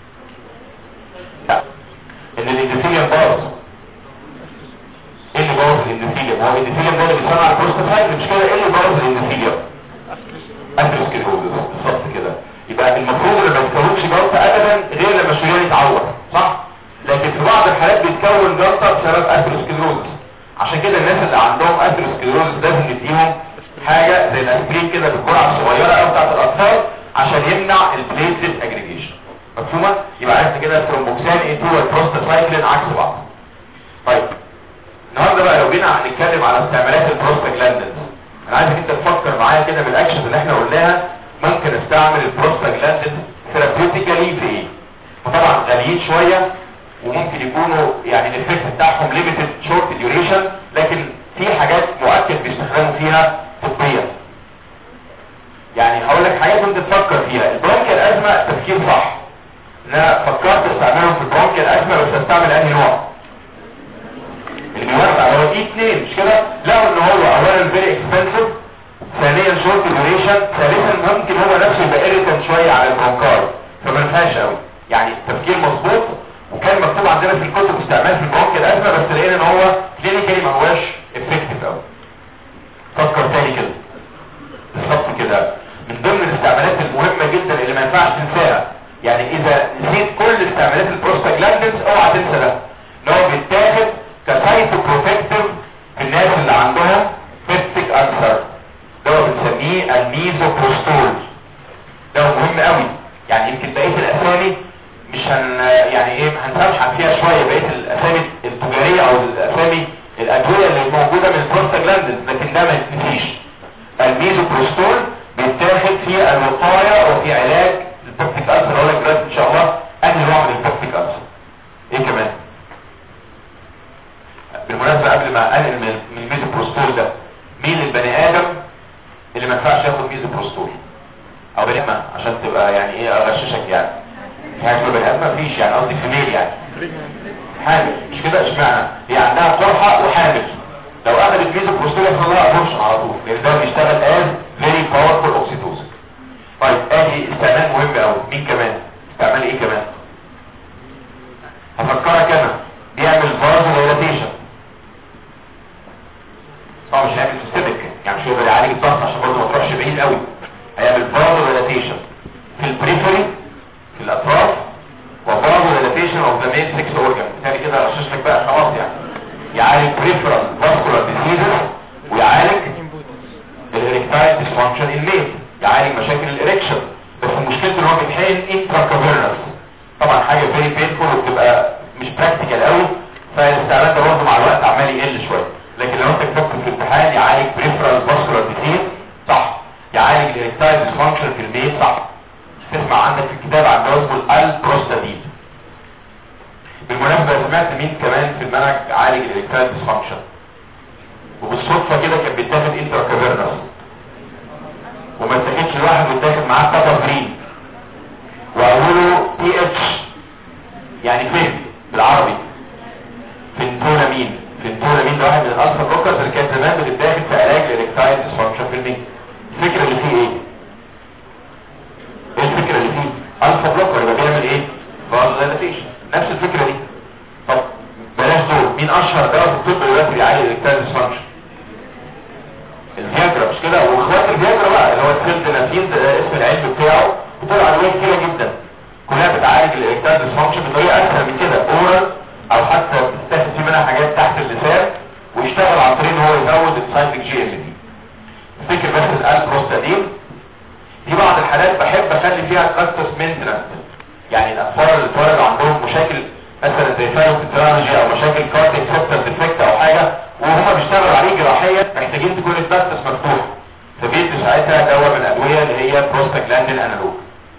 لا ان الاندوثيليوم باظ ايه اللي باظ الاندوثيليوم هو الاندوثيليوم ده اللي بيصنع البروستاسايت مش كده ايه اللي باظ الاندوثيليوم اثيروسكليروزس بالظبط كده يبقى المفروض ان ما يتكونش جلطه ابدا غير لما الشريان يتعور صح لكن في بعض الحالات بيتكون جلطه بسبب اثيروسكليروزس عشان كده الناس اللي عندهم اثيروسكليروزس لازم نديهم حاجه زي الاسبرين كده بالجرعه الصغيره قوي بتاعت الاطفال عشان يمنع البليتلت اجريجيشن مفهومه يبقى عرفت كده الثرومبوكسان اي 2 والبروستاسايكلين عكس بعض طيب النهارده بقى لو جينا هنتكلم على استعمالات البروستاجلاندين انا عايزك انت تفكر معايا كده بالاكشن اللي احنا قلناها ممكن استعمل البروستاجلاندين ثيرابيوتيكالي في ايه فطبعا غاليين شويه وممكن يكونوا يعني الايفكت بتاعهم ليميتد شورت ديوريشن لكن في حاجات مؤكد بيستخدموا فيها طبيا يعني هقول لك حاجات وانت تفكر فيها البرونكيال ازمه تفكير صح انا فكرت استعملهم في البرونكيال ازمه بس استعمل انهي نوع الموافق هو اي 2 مش كده لقوا ان هو اولا فيري اكسبنسيف ثانيا شورت ديوريشن ثالثا ممكن هو نفسه يبقى ايريتنت شويه على البرونكاي فما ينفعش قوي يعني تفكير مظبوط وكان مكتوب عندنا في الكتب استعمال في البرونكيال ازمه بس لقينا ان هو كلينيكالي ما هواش افكتيف قوي فكر تاني كده بالظبط كده من ضمن الاستعمالات المهمه جدا اللي ما ينفعش تنساها يعني اذا نسيت كل استعمالات البروستاجلاندنز اوعى تنسى ده ان هو بيتاخد كسايتو بروتكتيف في الناس اللي عندهم بيستيك انسر ده هو بنسميه الميزوبروستول ده هو مهم قوي يعني يمكن بقيه الاسامي مش هن يعني ايه هنسامحك فيها شويه بقيه الاسامي التجاريه او الاسامي الادويه اللي موجوده من البروستاجلاندز لكن ده ما يتنسيش الميزوبروستول بيتاخد في الوقايه وفي علاج البوبتيك ألسر هقول لك دلوقتي ان شاء الله انهي نوع من البوبتيك ألسر ايه كمان بالمناسبه قبل ما انقل من من الميزوبروستول ده مين البني ادم اللي ما ينفعش ياخد ميزوبروستول او بني ادم عشان تبقى يعني ايه اغششك يعني في حاجه اسمها بني ادم مفيش يعني قصدي فيميل يعني حامل مش كده اشمعنى هي عندها قرحه وحامل لو اخذت ميزوبروستول يحصل لها ابورشن على طول لان ده بيشتغل از فيري باورفول اوكسيتوسن طيب ادي استعمال مهم قوي مين كمان استعمال ايه كمان هفكرك انا بيعمل فازو دايلاتيشن طبعا مش هيعمل سيستمك يعني مش هيقدر يعالج الضغط عشان برضه ما تروحش بعيد قوي هيعمل فازو دايلاتيشن في البريفري في الاطراف وفازو دايلاتيشن اوف ذا مين 6 اورجان بالتالي كده رشش لك بقى خلاص يعني يعالج بريفرال فاسكولار ديزيزز ويعالج الاريكتايل ديسفانكشن الميل يعالج مشاكل الاريكشن بس مشكلته ان هو بيتحقن انترا كافيرنس طبعا حاجه فيري بينفول وبتبقى مش براكتيكال قوي فالاستعمال ده برضه مع الوقت عمال يقل شويه لكن لو انت كتبت في الامتحان يعالج بريفرال فاسكولار ديزيز صح يعالج الاريكتايل ديسفانكشن في الميل صح تسمع عندك في الكتاب عن ده اسمه البروستادين بالمناسبة سمعت مين كمان في المنهج عالج الالكترال ديسفانكشن وبالصدفة كده كان بيتاخد انترا كافيرنس وما اتاخدش الواحد واتاخد معاه تابافرين واقوله بي اتش يعني فين بالعربي فنتونامين فنتونامين ده واحد من الالفا بلوكرز اللي كانت زمان بتتاخد في علاج الالكترال ديسفانكشن في المين الفكرة اللي فيه ايه؟ ايه الفكرة اللي فيه؟ الفا بلوكر يبقى بيعمل ايه؟ فازوليتيشن نفس الفكرة دي طب بلاش دول مين اشهر دواء في الطب دلوقتي بيعالج الالكترال ديسفانكشن الفياجرا مش كده واخوات الفياجرا بقى اللي هو السيلدنافين ده اسم العلم بتاعه وطلع ادويه كتيره جدا كلها بتعالج الالكترال ديسفانكشن بطريقه اسهل من كده اورال او حتى بتستخدم فيه منها حاجات تحت اللسان ويشتغل عن طريق ان هو يزود السايكليك جي ام دي افتكر بس البروستادين في بعض الحالات بحب اخلي فيها كاستس مينتنس يعني الاطفال اللي اتولدوا عندهم مشاكل مثلا زي فايروبترالجي او مشاكل كارديك سيبتر ديفكت او حاجه وهم بيشتغلوا عليه جراحيا محتاجين تكون الباستس مفتوح فبيدوا ساعتها دواء من الادويه اللي هي بروستاجلاندين انالوج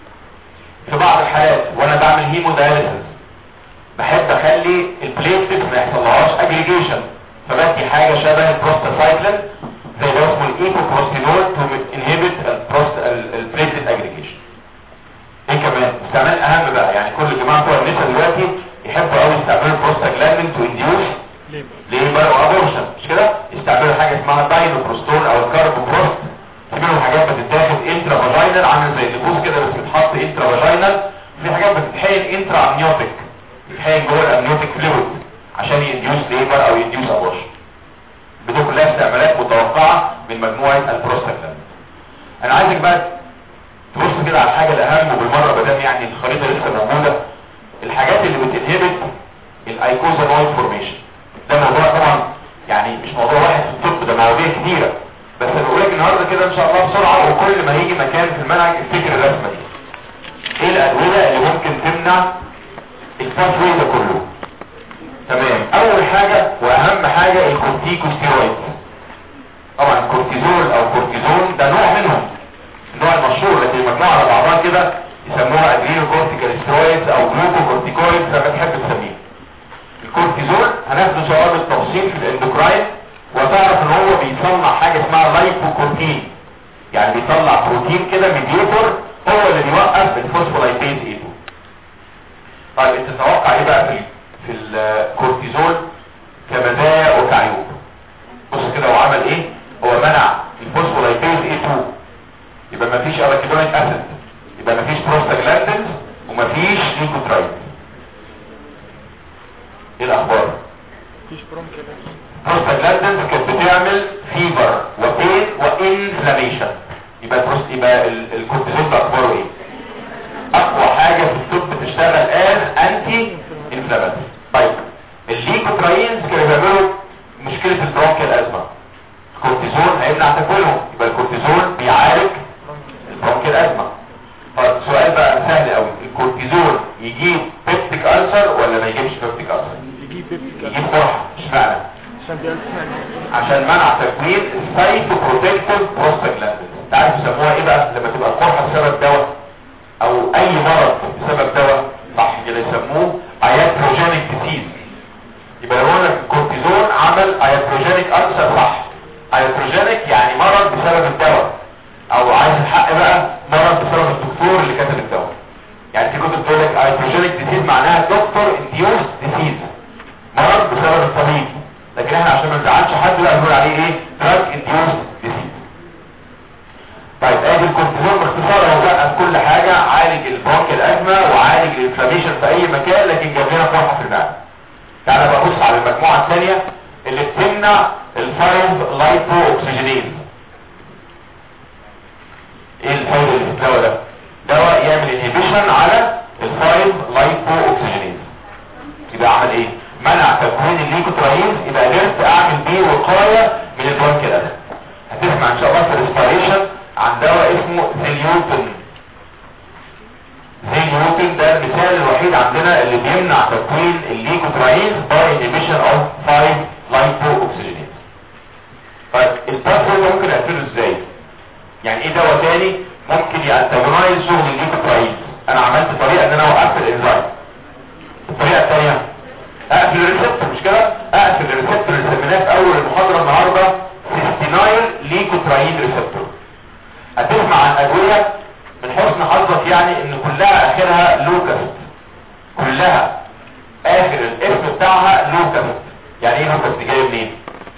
في بعض الحالات وانا بعمل هيمو داياليسيس بحب اخلي البليتلت ما يحصلهاش اجريجيشن فبدي حاجه شبه البروستاسايكلين زي اللي اسمه الايكوبروستينول تو انهبت البليتلت اجريجيشن ايه كمان استعمال اهم بقى يعني كل الجماعه بتوع النساء دلوقتي يحبوا قوي يستعملوا البروستاجلاندين تو انديوس ليبر وابورشن مش كده يستعملوا حاجه اسمها داينوبروستول او الكاربوبروست في منهم حاجات بتتاخد انترا فاجينال عامل زي اللبوس كده بس بتحط انترا فاجينال في حاجات بتتحقن انترا امنيوتيك بتتحقن جوه الامنيوتيك فلويد عشان ينديوس ليبر او ينديوس ابورشن بدون كلها استعمالات متوقعه من مجموعه البروستاجلاندين انا عايزك بقى تبص كده على الحاجة الأهم وبالمرة بدام يعني الخريطة لسه موجودة الحاجات اللي بتنهبت الايكوزا نويد فورميشن ده موضوع طبعا يعني مش موضوع واحد في الطب ده مواضيع كتيرة بس انا بقول لك النهارده كده ان شاء الله بسرعة وكل ما يجي مكان في المنهج افتكر الرسمة دي ايه الأدوية اللي ممكن تمنع الباثوي ده كله تمام اول حاجة واهم حاجة الكورتيكوستيرويد طبعا الكورتيزول او كورتيزون ده نوع منهم النوع المشهور لكن المجموعة على بعضها كده يسموها ادرينو كورتيكال سترويدز او جلوكو كورتيكويدز زي ما تحب تسميه الكورتيزول هناخده سؤال بالتفصيل في الاندوكراين وتعرف ان هو بيصنع حاجة اسمها لايكوكورتين يعني بيطلع بروتين كده ميديوتور هو اللي بيوقف الفوسفولايبيز ايتو طيب انت تتوقع ايه بقى في في الكورتيزول كمزايا وكعيوب بص كده هو عمل ايه هو منع الفوسفولايبيز ايتو يبقى مفيش اراكيدونيك اسيد يبقى مفيش بروستاجلاندينز ومفيش ليكوترايد ايه الاخبار مفيش برونكيال بروستاجلاندينز كانت بتعمل فيبر وبين وانفلاميشن يبقى البروست يبقى ال- الكورتيزون ده اخباره ايه اقوى حاجه في الطب تشتغل از انتي انفلاماتوري طيب الليكوتراينز كانوا بيعملوا مشكله البرونكيال ازمه الكورتيزون هيمنع تكوينهم يبقى الكورتيزون بيعالج البرونكيال ازمه طيب سؤال بقى سهل قوي الكورتيزون يجيب عشان دي اسمها عشان منع تكوين السايتوبروتكتيف بروستاجلاندين انت عارف يسموها ايه بقى لما تبقى القرحه بسبب دواء او اي مرض بسبب دواء صح كده يسموه اياتروجينيك ديسيز يبقى لو قلنا الكورتيزون عمل اياتروجينيك ألسر صح اياتروجينيك يعني مرض بسبب الدواء او عايز الحق بقى مرض بسبب الدكتور اللي كتب الدواء يعني في كتب تقول لك اياتروجينيك ديسيز معناها دكتور انديوس ديسيز مرض بسبب الطبيب لكن احنا عشان ما نزعلش حد بقى نقول عليه ايه دراج انديوس ديسيز طيب ادي الكورتيزون باختصار هو بقى في كل حاجه عالج البرونك الازمه وعالج الانفلاميشن في اي مكان لكن جاب لنا قرحه في المعده تعالى بقى بص على المجموعه الثانيه اللي بتمنع الفايف لايبو اوكسجينيز ايه الفايل اللي في الدواء ده دواء يعمل انهبيشن على الفايف لايبو اوكسجينيز يبقى عمل ايه منع تكوين الليكوتراينز يبقى قدرت اعمل بيه وقايه من البرونك الازمه هتسمع ان شاء الله في الريسبيريشن عن دواء اسمه زيليوتن زيليوتن ده المثال الوحيد عندنا اللي بيمنع تكوين الليكوتراينز باي انيميشن اوف 5 لايبو اوكسجينيز طيب الباسورد ده ممكن اقفله ازاي يعني ايه دواء تاني ممكن يانتاجونايز شغل الليكوتراينز انا عملت طريقه ان انا وقفت الانزيم الطريقه الثانيه اقفل الريسبتور مش كده اقفل الريسبتور اللي سميناه في اول المحاضره النهارده سيستينايل ليكوتراين ريسبتور هتسمع عن ادويه من حسن حظك يعني ان كلها اخرها لوكاست كلها اخر الاسم بتاعها لوكاست يعني ايه لوكاست جاي منين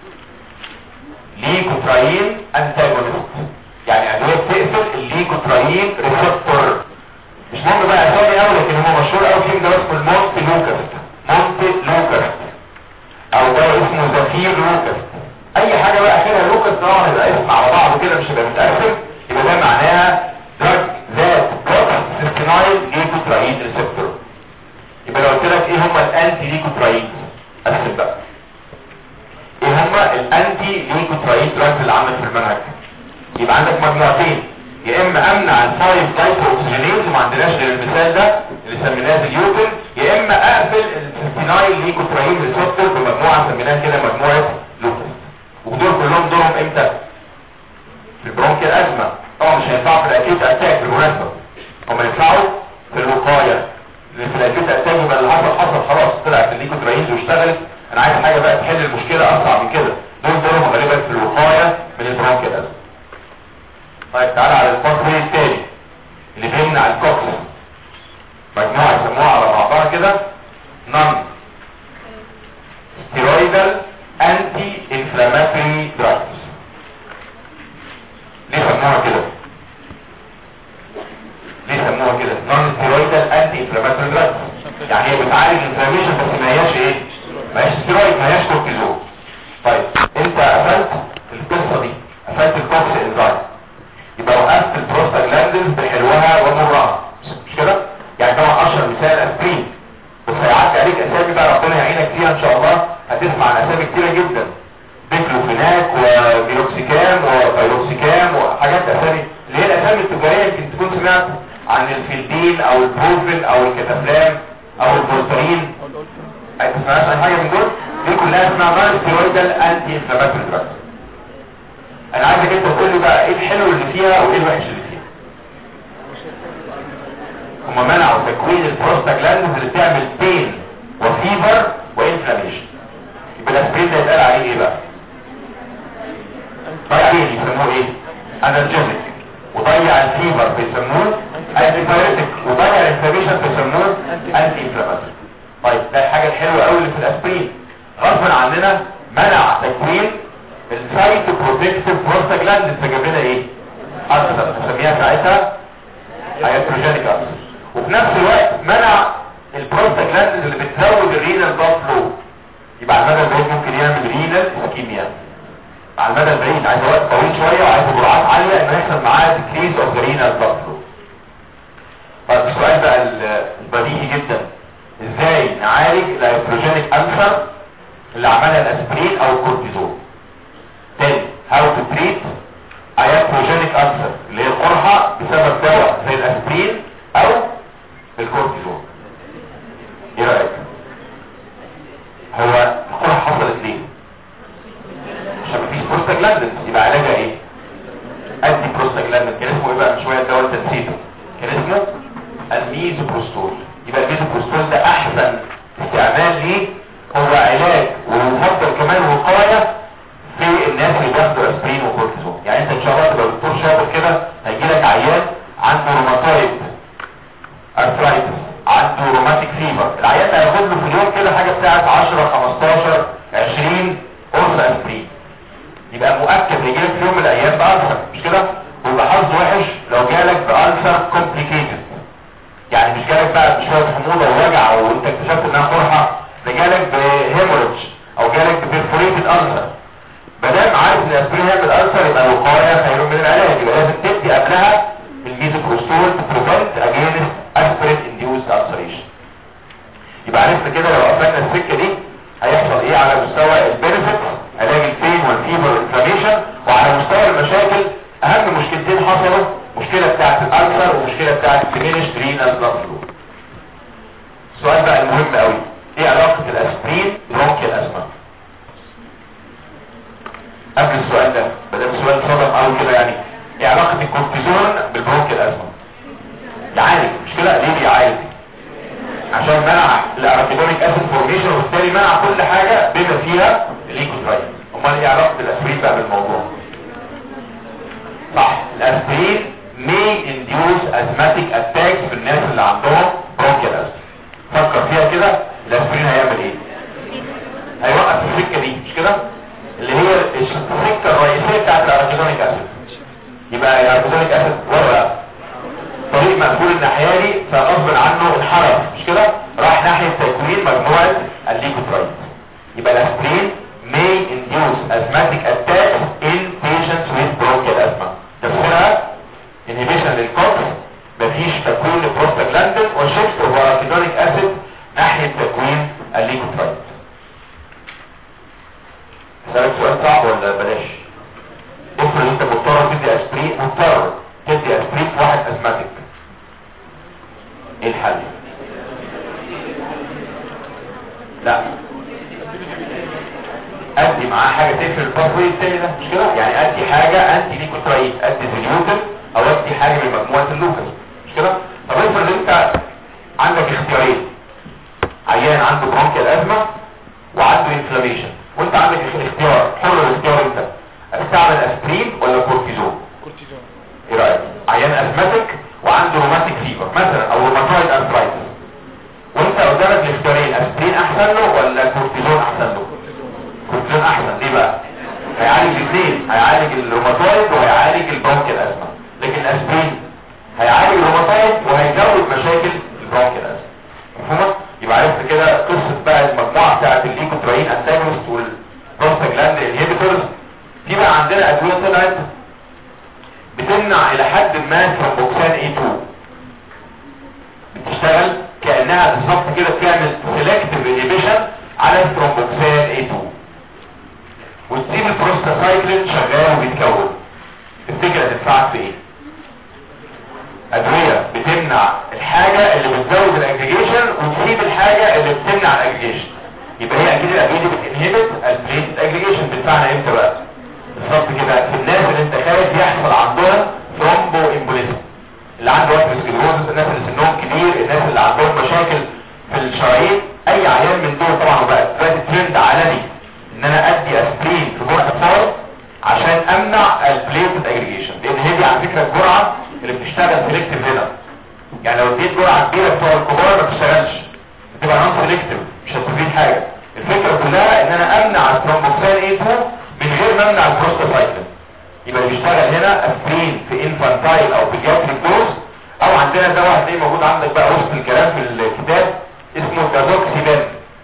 ليكوتراين انتاجونست يعني ادويه بتقفل الليكوتراين ريسبتور مش مهم بقى اسامي قوي لكن هو مشهور قوي فيهم ده اسمه المونت لوكاست مونت لوكاست او ده اسمه زفير لوكاست اي حاجه بقى اخرها لوكاست طبعا يبقى اسم على بعضه كده مش هيبقى متقسم يبقى ده معناها دراج ذات بلوك سيستينايل ليكوتراين ريسبتور يبقى لو قلت لك ايه هم الانتي ليكوتراين قسم بقى ايه هم الانتي ليكوتراين دراجز اللي عندك في المنهج يبقى عندك مجموعتين يا اما امنع الفايف لايف اوكسجينيز وما عندناش غير المثال ده اللي سميناه اليوتن يا اما اقفل السيستينايل ليكوتراين ريسبتور بمجموعه سميناها كده مجموعه لوكس ودول كلهم دورهم امتى في البرونكيال ازمه طبعا مش هينفعوا في الاكيوت اتاك بالمناسبه هم ينفعوا في الوقايه لان في الاكيوت اتاك يبقى اللي حصل حصل خلاص طلعت الليكوتراينز واشتغلت انا عايز حاجه بقى تحل المشكله اسرع من كده دول دورهم غالبا في الوقايه من البرونكيال ازمه طيب تعالى على الفصل الثاني اللي بيمنع الكوكس مجموعه يسموها على بعضها كده نون ستيرويدال انتي انفلاماتوري دراجز ليه سموها كده ليه سموها كده نون ستيرويدال انتي انفلاماتوري دراجز يعني هي بتعالج الانفلاميشن بس ما هياش ايه ما هياش ستيرويد ما هياش كورتيزون طيب انت قفلت القصه دي قفلت الكوكس انزايم يبقى وقفت البروستاجلاندز بحلوها ومرها مش كده يعني طبعا اشهر مثال اسبرين بس هيعدي عليك اسامي بقى ربنا يعينك فيها ان شاء الله هتسمع عن اسامي كتيره جدا بيكلوفيناك وميروكسيكام وبيروكسيكام وحاجات اسامي اللي هي الاسامي التجاريه يمكن تكون سمعت عن الفيلدين او البروفين او الكتافلام او البورترين ما تسمعش عن حاجه من دول دي كلها اسمها نون ستيرويدال انتي انفلاماتوري دراجز انا عايزك انت تقول لي بقى ايه الحلو اللي فيها وايه الوحش اللي فيها هما منعوا تكوين البروستاجلاندز اللي بتعمل بين وفيفر وانفلاميشن يبقى الاسبرين ده يتقال عليه ايه بقى ضيع ايه يسموه ايه انرجيتك وضيع الفيفر بيسموه انتي بايوتيك وضيع الانفلاميشن بيسموه انتي انفلاماتوري طيب ده الحاجه الحلوه قوي اللي في الاسبرين غصبا عننا منع تكوين السايت بروتكتيف بروستاجلاندز فجاب لنا ايه اكثر نسميها ساعتها هيدروجينيك اكثر وفي نفس الوقت منع البروستاجلاندز اللي بتزود الرينال بلاد فلو يبقى على المدى البعيد ممكن يعمل رينال اسكيميا على المدى البعيد عايز وقت طويل شويه وعايز جرعات عاليه انه يحصل معاه ديكريز اوف ذا رينال بلاد فلو طيب السؤال بقى البديهي جدا ازاي نعالج الهيدروجينيك ألسر اللي عملها الاسبرين او الكورتيزون تاني how to treat iatrogenic ulcer اللي هي القرحة بسبب دواء زي الاسبرين او الكورتيزون ايه رأيك هو القرحة حصلت ليه بروستاجلاندين يبقى علاجها ايه ادي بروستاجلاندين كان اسمه ايه بقى من شويه الدواء التنسيته كان اسمه الميزوبروستول يبقى الميزوبروستول ده احسن استعمال ليه هو علاج ويفضل كمان وقايه في الناس اللي بياخدوا اسبرين وكورتيزون يعني انت ان شاء الله تبقى دكتور شاطر كده هيجي لك عيان عنده روماتويد ارثرايتس عنده روماتيك فيفر العيان ده هياخد له في اليوم كده حاجه بتاعت 10 15 20 قرص اسبرين يبقى مؤكد هيجي لك في يوم من الايام بألسر مش كده ويبقى حظ وحش لو جالك بألسر كومبليكيتد يعني مش جالك بقى بشويه حموضه ووجع وانت اكتشفت انها قرحه ده جالك بهيموريدج او جالك ببرفوريتد ألسر مادام عارف ان الاسبرين هيعمل ألسر يبقى الوقايه خير من العلاج يبقى لازم تدي قبلها الميزوبروستول بريفنت اجينست اسبرين انديوس ulceration يبقى عرفنا كده لو قفلنا السكه دي هيحصل ايه على مستوى البنفيت علاج البين والفيبر والانفلاميشن وعلى مستوى المشاكل اهم مشكلتين حصلوا مشكله بتاعه الالسر ومشكله بتاعه diminished renal blood flow السؤال بقى المهم قوي ايه علاقه الاسبرين برونكيال اسما قبل السؤال ده بدل السؤال صدم قوي كده يعني ايه علاقه الكورتيزون بالبرونكيال اسما يعالج مش كده ليه بيعالج عشان منع الارابيدونيك اسيد فورميشن وبالتالي منع كل حاجه بما فيها الليكوترايت امال ايه علاقه الاسبرين بقى بالموضوع صح الاسبرين may induce asthmatic attacks في الناس اللي عندهم bronchial asthma فكر فيها كده الاسبرين هيعمل ايه هيوقف السكه دي مش كده اللي هي السكه الرئيسيه بتاعت الارابيدونيك اسيد يبقى الارابيدونيك اسيد ورقه طريق مقفول الناحيه دي فغصب عنه انحرف مش كده راح ناحيه تكوين مجموعه الليكوترايت يبقى الاسبرين may induce asthmatic attacks in patients with bronchial asthma تفسيرها inhibition للكوكس مفيش تكوين لبروستاجلاندين وشيفت اوفراكيدونيك اسيد ناحيه تكوين الليكوترايت سألك سؤال صعب ولا بلاش افرض انت مضطر تدي اسبرين مضطر تدي اسبرين في واحد اسماتيك ايه الحل لا ادي معاه حاجه تقفل الباسوي التاني ده مش كده يعني ادي حاجه انتي ليكوترايت ادي زيليوتن او ادي حاجه من مجموعه اللوكس مش كده طب افرض انت عندك اختيارين عيان عنده برونكيال ازمه وعنده انفلاميشن وانت عندك الاختيار حر الاختيار انت استعمل اسبرين ولا كورتيزون كورتيزون ايه رايك عيان ازماتيك وعنده روماتيك فيبر مثلا او روماتويد ارثرايتس وانت قدامك الاختيارين اسبرين احسن له ولا كورتيزون احسن له كورتيزون احسن ليه بقى هيعالج الاثنين هيعالج الروماتويد وهيعالج البرونكيال ازمه لكن الاسبرين هيعالج الروماتويد وهيزود مشاكل البرونكيال ازمه مفهومه يبقى عرفت كده قصه بقى المجموعه بتاعه الليكوتراين انتاجونست والبروستاجلاند انهبيتورز في بقى عندنا ادويه طلعت بتمنع الى حد ما ثرومبوكسان اي 2 بتشتغل كانها بالظبط كده بتعمل سيلكتيف انهبيشن على الثرومبوكسان اي 2 وتسيب البروستاسايكلين شغال وبيتكون تفتكر هتنفعك في ايه ادويه بتمنع الحاجه اللي بتزود الاجريجيشن وتسيب الحاجه اللي بتمنع الاجريجيشن يبقى هي اكيد الادويه دي بتنهبت البليت اجريجيشن بتاعنا امتى بقى بالظبط كده في الناس اللي انت خايف يحصل عندهم ثرومبو امبوليزم اللي عنده واتروسكليروزس الناس اللي سنهم كبير الناس اللي عندهم مشاكل في الشرايين اي عيان من دول طبعا وبقى دلوقتي ترند عالمي ان انا ادي اسبرين في جرعه فار عشان امنع البليت اجريجيشن لان هي دي على فكره الجرعه اللي بتشتغل سيلكتيف هنا يعني لو اديت جرعه كبيره بتوع الكبار ما بتشتغلش بتبقى نون سيلكتيف مش هتفيد حاجه الفكره كلها ان انا امنع الثرومبوكسان اي 2 من غير ما امنع البروستاسايكلين يبقى اللي بيشتغل هنا اسبرين في انفانتايل او بيجاتريك دوز او عندنا دواء هتلاقيه موجود عندك بقى وسط الكلام في الكتاب اسمه دازوكسيبان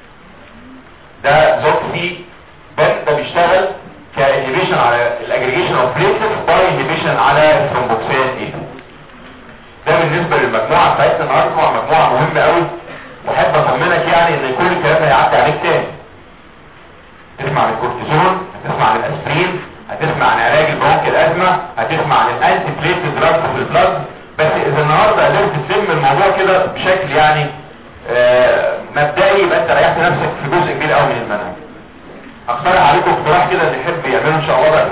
ده زوكسي بان ده بيشتغل كانهبيشن على الاجريجيشن اوف بليتس باي انهبيشن على الثرومبوكسان اي 2 ده بالنسبه للمجموعه بتاعتنا النهارده مجموعه مهمه قوي واحب اطمنك يعني ان كل الكلام ده هيعدي عليك تاني تسمع عن الكورتيزون هتسمع عن الاسبرين هتسمع عن علاج البرونكيال ازمه هتسمع عن الانتي بليتد دراجز في البلاد بس اذا النهارده قدرت تلم الموضوع كده بشكل يعني آه مبدئي يبقى انت ريحت نفسك في جزء كبير قوي من المنهج اقترح عليكم اقتراح كده اللي يحب يعمله ان شاء الله بقى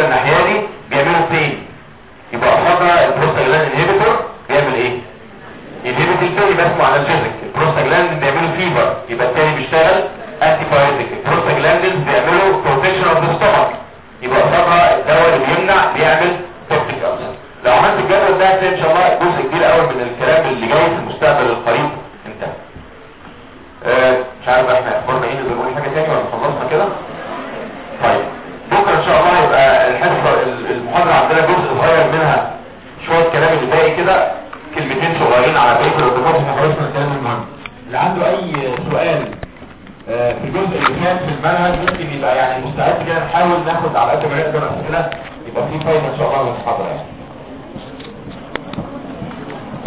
الناحيه دي بيعملوا اثنين يبقى قصادنا البروستاجلاند انهبيتور بيعمل ايه ينهبت الثاني بس اسمه انالجيزك البروستاجلاند بيعملوا فيفر يبقى الثاني بيشتغل انتي بايوتيك البروستاجلاندز بيعملوا بروتكشن اوف ذا ستومك يبقى قصادنا الدواء اللي بيمنع بيعمل توكسيك ألسر لو عملت الجدول ده هتلاقي ان شاء الله جزء كبير قوي من الكلام اللي جاي في المستقبل القريب انتهى آه، مش عارف بقى احنا اخبارنا ايه نقدر نقول حاجه تاني ولا خلصنا كده طيب بكره ان شاء الله يبقى الحصه المحاضره عندنا جزء صغير منها شويه كلام اللي باقي كده كلمتين صغيرين على بقيه الارتباط احنا خلصنا الكلام المهم اللي عنده اي سؤال آه، في الجزء اللي كان في المنهج ممكن يبقى يعني مستعد كده نحاول ناخد على قد ما نقدر اسئله يبقى في فايده ان شاء الله من المحاضره يعني